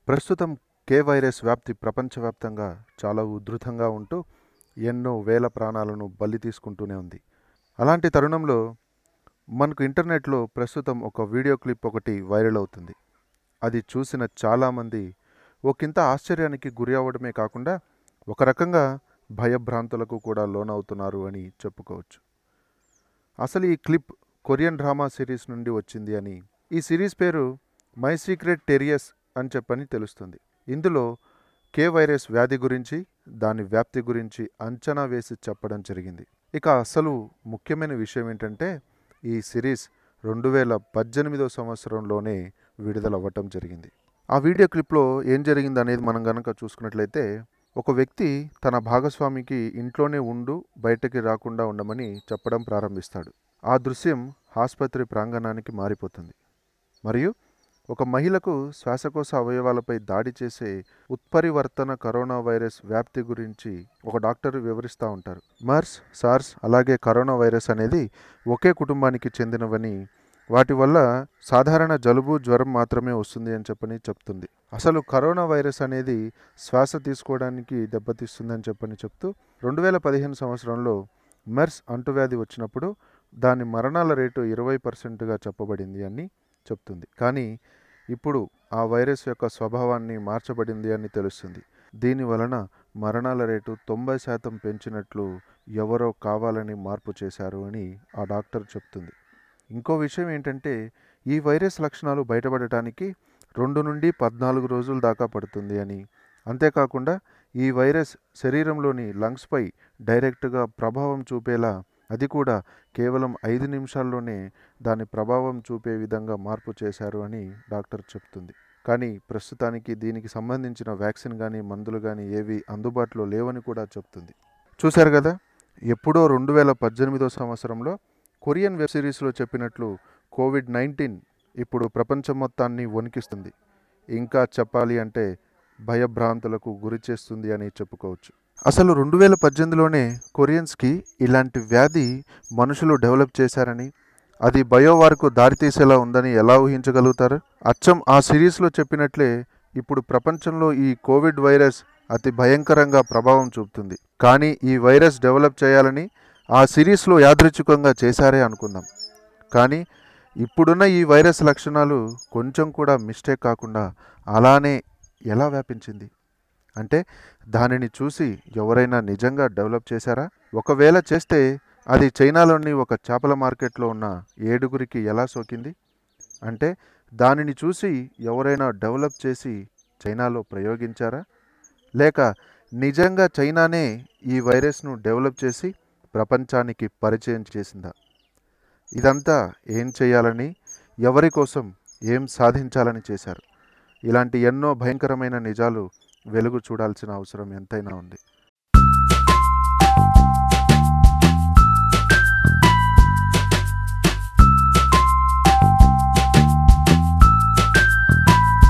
ప్రస్తుతం కే వైరస్ వ్యాప్తి ప్రపంచవ్యాప్తంగా చాలా ఉధృతంగా ఉంటూ ఎన్నో వేల ప్రాణాలను బలి తీసుకుంటూనే ఉంది అలాంటి తరుణంలో మనకు ఇంటర్నెట్లో ప్రస్తుతం ఒక వీడియో క్లిప్ ఒకటి వైరల్ అవుతుంది అది చూసిన చాలామంది ఒకంత ఆశ్చర్యానికి గురి అవ్వడమే కాకుండా ఒక రకంగా భయభ్రాంతులకు కూడా లోనవుతున్నారు అని చెప్పుకోవచ్చు అసలు ఈ క్లిప్ కొరియన్ డ్రామా సిరీస్ నుండి వచ్చింది అని ఈ సిరీస్ పేరు మై సీక్రెట్ టెరియస్ అని చెప్పని తెలుస్తుంది ఇందులో కే వైరస్ వ్యాధి గురించి దాని వ్యాప్తి గురించి అంచనా వేసి చెప్పడం జరిగింది ఇక అసలు ముఖ్యమైన విషయం ఏంటంటే ఈ సిరీస్ రెండు వేల పద్దెనిమిదో సంవత్సరంలోనే విడుదలవ్వటం జరిగింది ఆ వీడియో క్లిప్లో ఏం జరిగింది అనేది మనం గనక చూసుకున్నట్లయితే ఒక వ్యక్తి తన భాగస్వామికి ఇంట్లోనే ఉండు బయటకి రాకుండా ఉండమని చెప్పడం ప్రారంభిస్తాడు ఆ దృశ్యం ఆసుపత్రి ప్రాంగణానికి మారిపోతుంది మరియు ఒక మహిళకు శ్వాసకోశ అవయవాలపై దాడి చేసే ఉత్పరివర్తన కరోనా వైరస్ వ్యాప్తి గురించి ఒక డాక్టర్ వివరిస్తూ ఉంటారు మర్స్ సార్స్ అలాగే కరోనా వైరస్ అనేది ఒకే కుటుంబానికి చెందినవని వాటి వల్ల సాధారణ జలుబు జ్వరం మాత్రమే వస్తుంది అని చెప్పని చెప్తుంది అసలు కరోనా వైరస్ అనేది శ్వాస తీసుకోవడానికి దెబ్బతీస్తుందని చెప్పని చెప్తూ రెండు వేల పదిహేను సంవత్సరంలో మెర్స్ అంటువ్యాధి వచ్చినప్పుడు దాని మరణాల రేటు ఇరవై పర్సెంట్గా చెప్పబడింది అని చెప్తుంది కానీ ఇప్పుడు ఆ వైరస్ యొక్క స్వభావాన్ని మార్చబడింది అని తెలుస్తుంది దీని వలన మరణాల రేటు తొంభై శాతం పెంచినట్లు ఎవరో కావాలని మార్పు చేశారు అని ఆ డాక్టర్ చెప్తుంది ఇంకో విషయం ఏంటంటే ఈ వైరస్ లక్షణాలు బయటపడటానికి రెండు నుండి పద్నాలుగు రోజుల దాకా పడుతుంది అని అంతేకాకుండా ఈ వైరస్ శరీరంలోని లంగ్స్పై డైరెక్ట్గా ప్రభావం చూపేలా అది కూడా కేవలం ఐదు నిమిషాల్లోనే దాని ప్రభావం చూపే విధంగా మార్పు చేశారు అని డాక్టర్ చెప్తుంది కానీ ప్రస్తుతానికి దీనికి సంబంధించిన వ్యాక్సిన్ కానీ మందులు కానీ ఏవి అందుబాటులో లేవని కూడా చెప్తుంది చూశారు కదా ఎప్పుడో రెండు వేల పద్దెనిమిదో సంవత్సరంలో కొరియన్ వెబ్ సిరీస్లో చెప్పినట్లు కోవిడ్ నైన్టీన్ ఇప్పుడు ప్రపంచం మొత్తాన్ని వణికిస్తుంది ఇంకా చెప్పాలి అంటే భయభ్రాంతులకు గురి చేస్తుంది అని చెప్పుకోవచ్చు అసలు రెండు వేల పద్దెనిమిదిలోనే కొరియన్స్కి ఇలాంటి వ్యాధి మనుషులు డెవలప్ చేశారని అది బయోవార్కు దారితీసేలా ఉందని ఎలా ఊహించగలుగుతారు అచ్చం ఆ సిరీస్లో చెప్పినట్లే ఇప్పుడు ప్రపంచంలో ఈ కోవిడ్ వైరస్ అతి భయంకరంగా ప్రభావం చూపుతుంది కానీ ఈ వైరస్ డెవలప్ చేయాలని ఆ సిరీస్లో యాదృచ్ఛికంగా చేశారే అనుకుందాం కానీ ఇప్పుడున్న ఈ వైరస్ లక్షణాలు కొంచెం కూడా మిస్టేక్ కాకుండా అలానే ఎలా వ్యాపించింది అంటే దానిని చూసి ఎవరైనా నిజంగా డెవలప్ చేశారా ఒకవేళ చేస్తే అది చైనాలోని ఒక చేపల మార్కెట్లో ఉన్న ఏడుగురికి ఎలా సోకింది అంటే దానిని చూసి ఎవరైనా డెవలప్ చేసి చైనాలో ప్రయోగించారా లేక నిజంగా చైనానే ఈ వైరస్ను డెవలప్ చేసి ప్రపంచానికి పరిచయం చేసిందా ఇదంతా ఏం చేయాలని ఎవరి కోసం ఏం సాధించాలని చేశారు ఇలాంటి ఎన్నో భయంకరమైన నిజాలు వెలుగు చూడాల్సిన అవసరం ఎంతైనా ఉంది